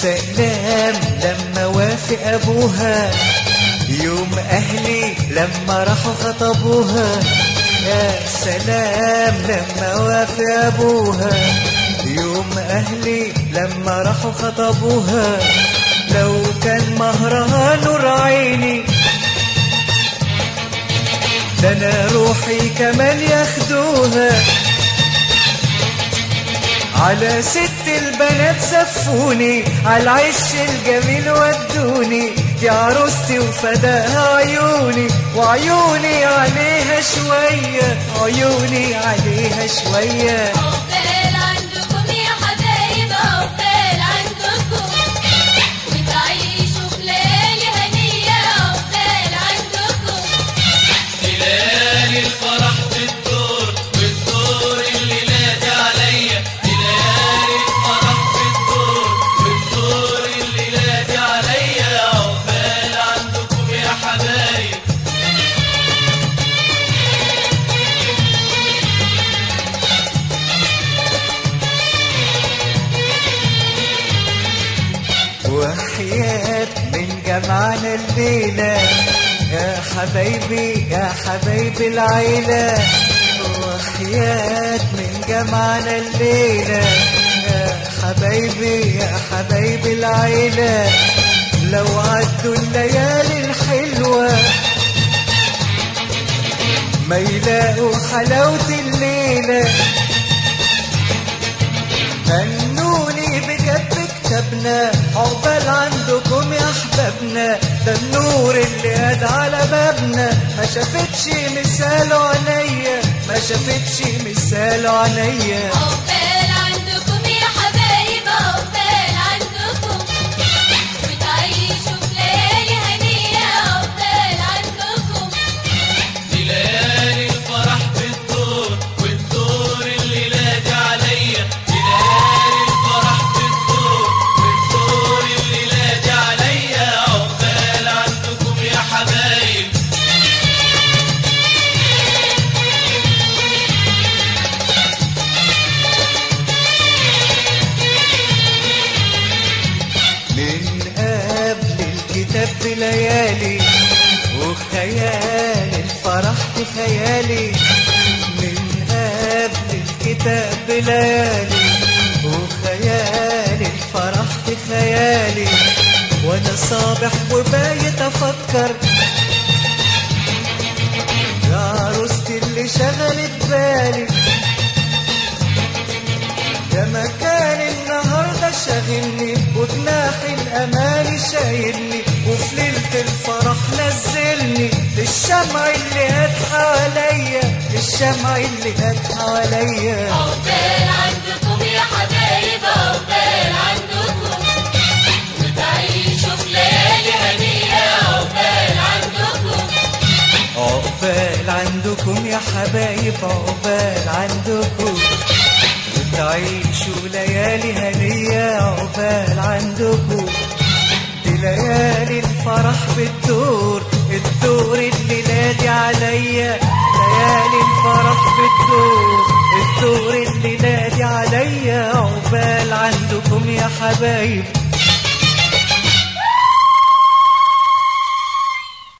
سلام لما وافق ابوها يوم اهلي لما راحوا خطبوها يا سلام لما وافق ابوها يوم اهلي لما راحوا خطبوها لو كان مهرها نور عيني ده انا روحي كمان ياخدوها على ست البنات زفوني على العش الجميل ودوني دي عروستي وفداها عيوني وعيوني عليها شوية عيوني عليها شوية عقبال عندكم يا حبايب عقبال عندكم وتعيشوا في ليالي هنية عقبال عندكم ليالي الفرح بالدور والدور اللي نادي عليا ليالي الفرح بالدور والدور اللي نادي عليا عقبال عندكم يا حبايب وحياة من جمعنا الليلة يا حبايبي يا حبايبي العيلة وحياة من جمعنا الليلة يا حبايبي يا حبايبي العيلة لو عدوا الليالي الحلوة ما يلاقوا حلاوة الليلة هنوني بجد كتبنا عقبال عندكم يا احبابنا ده النور اللي قاد على بابنا ما شافتش مثاله عليا ما شافتش مثاله عليا عقبال عندكم يا حبايب عقبال عندكم وتعيشوا في ليالي هنية عقبال عندكم ليالي الفرح بالدور والدور اللي نادي عليا ليالي الفرح بالدور والدور اللي نادي عليا عقبال عندكم يا حبايب من قبل الكتاب بليالي وخيال الفرح بخيالي من قبل الكتاب بليالي وخيال الفرح بخيالي وانا صابح وبايت افكر يا عروستي اللي شغلت بالي يا مكان النهارده شاغلني وجناح الاماني شايلني وفي ليله الفرح نزلني للشمع اللي هات حواليا للشمع اللي هات حواليا عقبال عندكم يا حبايب عقبال عندكم وتعيشوا في ليالي هنية عقبال عندكم عقبال عندكم يا حبايب عقبال عندكم وتعيشوا ليالي هنية عقبال عندكم دي ليالي الفرح بالدور الدور اللي نادي عليا ليالي الفرح بالدور الدور اللي نادي عليا عقبال عندكم يا حبايب